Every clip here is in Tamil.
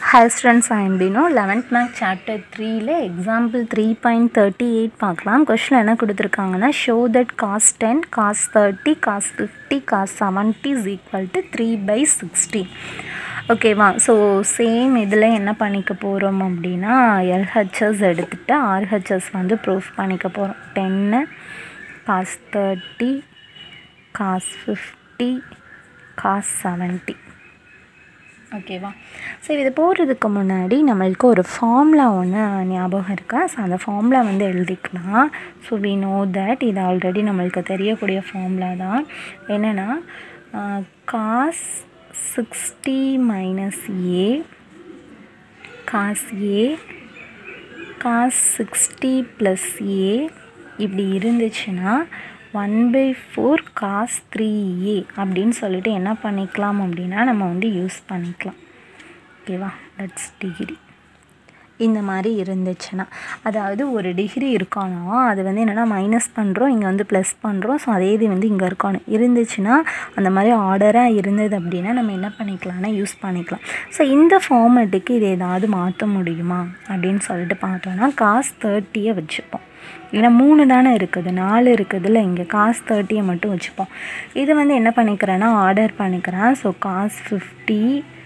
hi students I'm Bino eleventh மேக் சாப்டர் த்ரீல example three point thirty eight பார்க்கலாம் கொஷின் என்ன கொடுத்துருக்காங்கன்னா show that cos ten cos thirty cos fifty cos seventy is equal to three by sixty ஓகேவா ஸோ சேம் இதில் என்ன பண்ணிக்க போகிறோம் அப்படின்னா எல்ஹெச்எஸ் எடுத்துகிட்டு ஆர்ஹெச்எஸ் வந்து ப்ரூஃப் பண்ணிக்க போகிறோம் டென்னு cos thirty cos fifty cos seventy ஓகேவா சரி இது போடுறதுக்கு முன்னாடி நம்மளுக்கு ஒரு ஃபார்முலா ஒன்று ஞாபகம் இருக்கா ஸோ அந்த ஃபார்முலா வந்து எழுதிக்கலாம் ஸோ வி நோ தட் இது ஆல்ரெடி நம்மளுக்கு தெரியக்கூடிய ஃபார்முலா தான் என்னென்னா cos sixty minus A cos A cos sixty plus A இப்படி இருந்துச்சுன்னா one by four cos three A அப்படின்னு சொல்லிட்டு என்ன பண்ணிக்கலாம் அப்படின்னா நம்ம வந்து யூஸ் பண்ணிக்கலாம் ஓகேவா தட்ஸ் டிகிரி இந்த மாதிரி இருந்துச்சுன்னா அதாவது ஒரு டிகிரி இருக்கணும் அது வந்து என்னென்னா மைனஸ் பண்ணுறோம் இங்கே வந்து ப்ளஸ் பண்ணுறோம் ஸோ அதே இது வந்து இங்கே இருக்கணும் இருந்துச்சுன்னா அந்த மாதிரி ஆர்டராக இருந்தது அப்படின்னா நம்ம என்ன பண்ணிக்கலாம்னா யூஸ் பண்ணிக்கலாம் ஸோ இந்த ஃபார்மேட்டுக்கு இது ஏதாவது மாற்ற முடியுமா அப்படின்னு சொல்லிட்டு பார்த்தோன்னா காஸ் தேர்ட்டியை வச்சுப்போம் ஏன்னா மூணு தானே இருக்குது நாலு இருக்குதுல்ல இங்கே காஸ் தேர்ட்டியை மட்டும் வச்சுப்போம் இது வந்து என்ன பண்ணிக்கிறேன்னா ஆர்டர் பண்ணிக்கிறேன் so cos fifty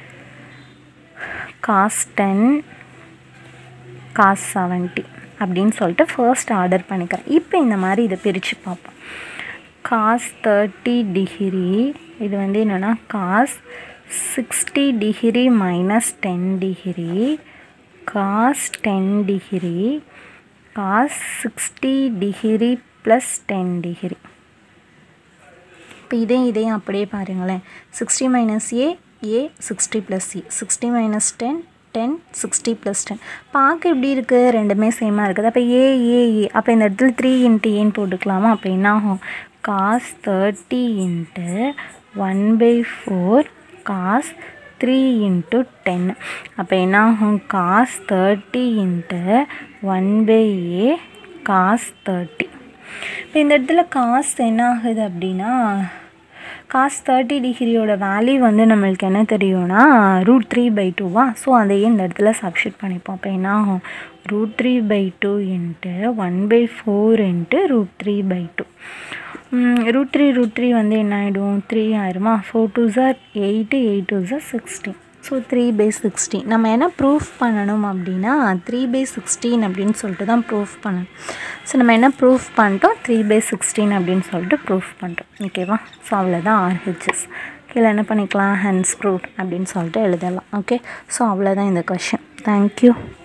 cos ten cos seventy அப்படின்னு சொல்லிட்டு ஃபர்ஸ்ட் ஆர்டர் பண்ணிக்கிறேன் இப்போ இந்த மாதிரி இதை பிரித்து பார்ப்போம் காஸ் தேர்ட்டி டிகிரி இது வந்து என்னென்னா cos sixty degree minus ten degree cos ten degree cos sixty degree plus ten degree இப்போ இதையும் இதையும் அப்படியே பாருங்களேன் sixty minus A A sixty plus A sixty minus ten ten sixty plus ten பார்க்க எப்படி இருக்குது ரெண்டுமே சேமாக இருக்குது அப்போ ஏ ஏ ஏ அப்போ இந்த இடத்துல த்ரீ இன்ட்டு ஏன்னு போட்டுக்கலாமா அப்போ என்ன ஆகும் cos thirty into one by four cos three into ten அப்போ என்ன ஆகும் cos thirty into one by A cos thirty இப்போ இந்த இடத்துல காஸ் என்ன ஆகுது அப்படின்னா காஸ் தேர்ட்டி டிகிரியோட வேல்யூ வந்து நம்மளுக்கு என்ன தெரியும்னா ரூட் த்ரீ பை டூவா ஸோ அதையே இந்த இடத்துல சப்ஸ்டியூட் பண்ணிப்போம் அப்போ என்ன ஆகும் root three by two into one by four into root three by two root three root three வந்து என்ன ஆகிடும் த்ரீ ஆயிருமா ஃபோர் டூ ஜார் எயிட்டு எயிட் டூ ஜார் sixteen so three by sixteen நம்ம என்ன ப்ரூஃப் பண்ணணும் அப்படின்னா த்ரீ பை சிக்ஸ்டீன் அப்படின்னு சொல்லிட்டு தான் ப்ரூஃப் பண்ணணும் ஸோ நம்ம என்ன ப்ரூஃப் பண்ணிட்டோம் த்ரீ பை சிக்ஸ்டீன் அப்படின்னு சொல்லிட்டு ப்ரூஃப் பண்ணுறோம் ஓகேவா ஸோ அவ்வளோதான் ஆர்ஹெச்எஸ் கீழே என்ன பண்ணிக்கலாம் ஹென்ஸ் ப்ரூஃப் அப்படின்னு சொல்லிட்டு எழுதலாம் ஓகே ஸோ அவ்வளோதான் இந்த கொஷின் தேங்க்யூ